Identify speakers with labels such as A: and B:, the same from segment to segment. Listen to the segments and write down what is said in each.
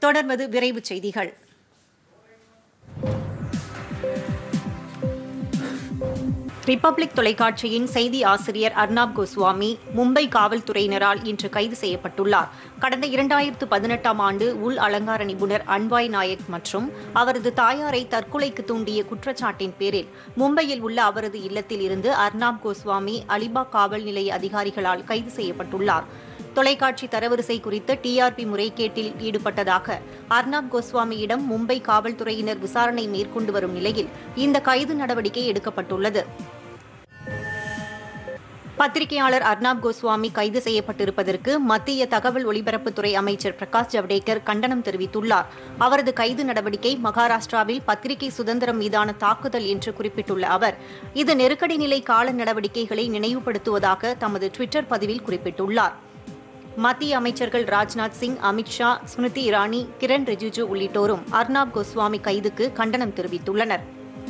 A: தொடர்வது விரைவுச் செய்திகள் ரிப்பப்ளிக் தொலைக்காட்சியின் செய்தி ஆசிரியர் அர்னாப் கோஸ்வாமி மும்பை காவல்துறையினரால் இன்று கைது செய்யப்பட்டுள்ளார் கடந்த இரண்டாயிரத்து பதினெட்டாம் ஆண்டு உள் அலங்கார நிபுணர் அன்வாய் நாயக் மற்றும் அவரது தாயாரை தற்கொலைக்கு தூண்டிய குற்றச்சாட்டின் பேரில் மும்பையில் உள்ள அவரது இல்லத்தில் இருந்து அர்னாப் கோஸ்வாமி அலிபாக் காவல் நிலைய அதிகாரிகளால் கைது செய்யப்பட்டுள்ளார் தொலைக்காட்சி தரவரிசை குறித்த டிஆர்பி முறைகேட்டில் ஈடுபட்டதாக அர்னாப் கோஸ்வாமியிடம் மும்பை காவல்துறையினர் விசாரணை மேற்கொண்டு வரும் நிலையில் இந்த கைது நடவடிக்கை எடுக்கப்பட்டுள்ளது பத்திரிகையாளர் அர்னாப் கோஸ்வாமி கைது செய்யப்பட்டிருப்பதற்கு மத்திய தகவல் ஒலிபரப்புத்துறை அமைச்சர் பிரகாஷ் ஜவடேகர் கண்டனம் தெரிவித்துள்ளார் அவரது கைது நடவடிக்கை மகாராஷ்டிராவில் பத்திரிகை சுதந்திரம் மீதான தாக்குதல் என்று குறிப்பிட்டுள்ள அவர் இது நெருக்கடி நிலை கால நடவடிக்கைகளை நினைவுபடுத்துவதாக தமது டுவிட்டர் பதிவில் குறிப்பிட்டுள்ளார் மத்திய அமைச்சர்கள் ராஜ்நாத் சிங் அமித்ஷா ஸ்மிருதி இரானி கிரண் ரிஜிஜு உள்ளிட்டோரும் அர்னாப் கோஸ்வாமி கைதுக்கு கண்டனம் தெரிவித்துள்ளனர்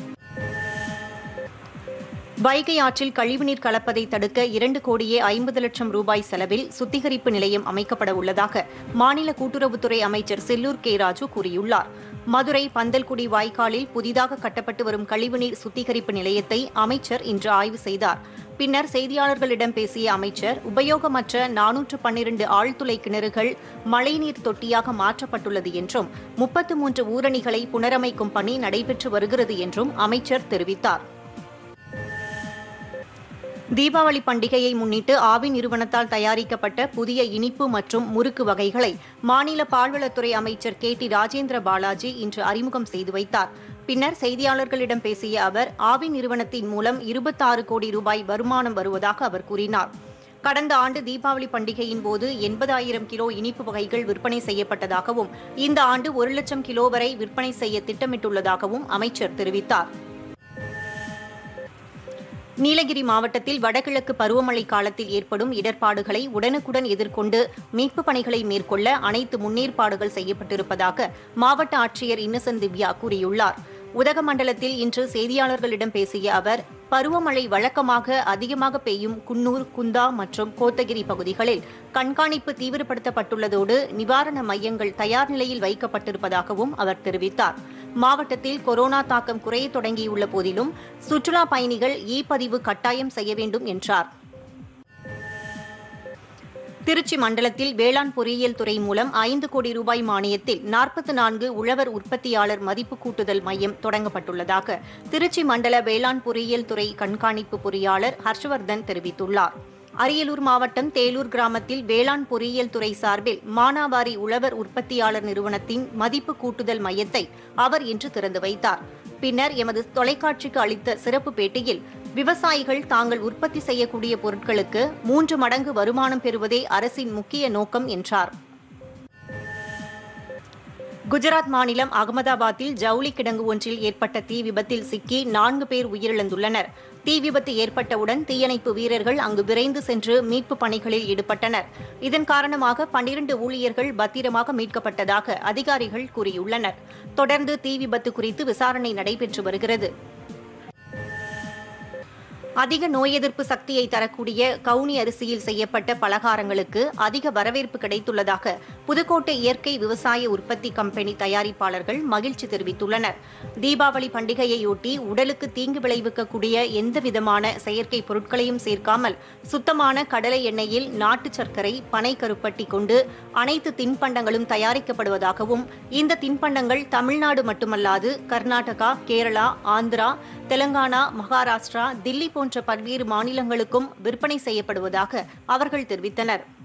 A: வைகை ஆற்றில் கழிவுநீர் கலப்பதை தடுக்க இரண்டு கோடியே ஐம்பது லட்சம் ரூபாய் செலவில் சுத்திகரிப்பு நிலையம் அமைக்கப்பட உள்ளதாக மாநில கூட்டுறவுத்துறை அமைச்சர் செல்லூர் கே ராஜு கூறியுள்ளார் மதுரை பந்தல்குடி வாய்க்காலில் புதிதாக கட்டப்பட்டு வரும் கழிவுநீர் சுத்திகரிப்பு நிலையத்தை அமைச்சர் இன்று ஆய்வு செய்தார் பின்னர் செய்தியாளர்களிடம் பேசிய அமைச்சர் உபயோகமற்ற நானூற்று பன்னிரண்டு ஆழ்துளை கிணறுகள் மழைநீர் தொட்டியாக மாற்றப்பட்டுள்ளது என்றும் முப்பத்து மூன்று ஊரணிகளை புனரமைக்கும் பணி நடைபெற்று வருகிறது என்றும் அமைச்சர் தெரிவித்தார் தீபாவளி பண்டிகையை முன்னிட்டு ஆவி நிறுவனத்தால் தயாரிக்கப்பட்ட புதிய இனிப்பு மற்றும் முறுக்கு வகைகளை மாநில பால்வளத்துறை அமைச்சர் கே டி ராஜேந்திர பாலாஜி இன்று அறிமுகம் செய்து வைத்தார் பின்னர் செய்தியாளர்களிடம் பேசிய அவர் ஆவி நிறுவனத்தின் மூலம் இருபத்தாறு கோடி ரூபாய் வருமானம் வருவதாக அவர் கூறினார் கடந்த ஆண்டு தீபாவளி பண்டிகையின் போது எண்பதாயிரம் கிலோ இனிப்பு வகைகள் விற்பனை செய்யப்பட்டதாகவும் இந்த ஆண்டு ஒரு லட்சம் கிலோ வரை விற்பனை செய்ய திட்டமிட்டுள்ளதாகவும் அமைச்சர் தெரிவித்தார் நீலகிரி மாவட்டத்தில் வடகிழக்கு பருவமழை காலத்தில் ஏற்படும் இடர்பாடுகளை உடனுக்குடன் எதிர்கொண்டு மீட்புப் பணிகளை மேற்கொள்ள அனைத்து முன்னேற்பாடுகள் செய்யப்பட்டிருப்பதாக மாவட்ட ஆட்சியர் இன்னசென்ட் திவ்யா கூறியுள்ளார் உதகமண்டலத்தில் இன்று செய்தியாளர்களிடம் பேசிய அவர் பருவமழை வழக்கமாக அதிகமாக பெய்யும் குன்னூர் குந்தா மற்றும் கோத்தகிரி பகுதிகளில் கண்காணிப்பு தீவிரப்படுத்தப்பட்டுள்ளதோடு நிவாரண மையங்கள் தயார் நிலையில் வைக்கப்பட்டிருப்பதாகவும் அவர் தெரிவித்தார் மாவட்டத்தில் கொரோனா தாக்கம் குறையத் தொடங்கியுள்ள போதிலும் சுற்றுலா பயணிகள் இ பதிவு கட்டாயம் செய்ய வேண்டும் என்றார் திருச்சி மண்டலத்தில் வேளாண் பொறியியல் துறை மூலம் ஐந்து கோடி ரூபாய் மானியத்தில் நாற்பத்தி நான்கு உழவர் உற்பத்தியாளர் மதிப்பு கூட்டுதல் மையம் தொடங்கப்பட்டுள்ளதாக திருச்சி மண்டல வேளாண் பொறியியல் துறை கண்காணிப்பு பொறியாளர் ஹர்ஷவர்தன் தெரிவித்துள்ளார் அரியலூர் மாவட்டம் தேலூர் கிராமத்தில் வேளாண் பொறியியல் துறை சார்பில் மானாவாரி உழவர் உற்பத்தியாளர் நிறுவனத்தின் மதிப்பு கூட்டுதல் மையத்தை அவர் இன்று திறந்து வைத்தார் பின்னர் எமது தொலைக்காட்சிக்கு அளித்த சிறப்பு பேட்டியில் விவசாயிகள் தாங்கள் உற்பத்தி செய்யக்கூடிய பொருட்களுக்கு மூன்று மடங்கு வருமானம் பெறுவதே அரசின் முக்கிய நோக்கம் என்றார் குஜராத் மாநிலம் அகமதாபாத்தில் ஜவுளி கிடங்கு ஒன்றில் ஏற்பட்ட தீ விபத்தில் சிக்கி நான்கு பேர் உயிரிழந்துள்ளனர் தீ விபத்து ஏற்பட்டவுடன் தீயணைப்பு வீரர்கள் அங்கு விரைந்து சென்று மீட்புப் பணிகளில் ஈடுபட்டனர் இதன் காரணமாக பன்னிரண்டு ஊழியர்கள் பத்திரமாக மீட்கப்பட்டதாக அதிகாரிகள் கூறியுள்ளனர் தொடர்ந்து தீ விபத்து குறித்து விசாரணை நடைபெற்று வருகிறது அதிக நோய் எதிர்ப்பு சக்தியை தரக்கூடிய கவுனி அரிசியில் செய்யப்பட்ட பலகாரங்களுக்கு அதிக வரவேற்பு கிடைத்துள்ளதாக புதுக்கோட்டை இயற்கை விவசாய உற்பத்தி கம்பெனி தயாரிப்பாளர்கள் மகிழ்ச்சி தெரிவித்துள்ளனர் தீபாவளி பண்டிகையையொட்டி உடலுக்கு தீங்கு விளைவிக்கக்கூடிய எந்தவிதமான செயற்கை பொருட்களையும் சேர்க்காமல் சுத்தமான கடலை எண்ணெயில் நாட்டு சர்க்கரை பனை கருப்பட்டி கொண்டு அனைத்து தின்பண்டங்களும் தயாரிக்கப்படுவதாகவும் இந்த தின்பண்டங்கள் தமிழ்நாடு மட்டுமல்லாது கர்நாடகா கேரளா ஆந்திரா தெலங்கானா மகாராஷ்டிரா தில்லி போன்ற பல்வேறு மாநிலங்களுக்கும் விற்பனை செய்யப்படுவதாக அவர்கள் தெரிவித்தனர்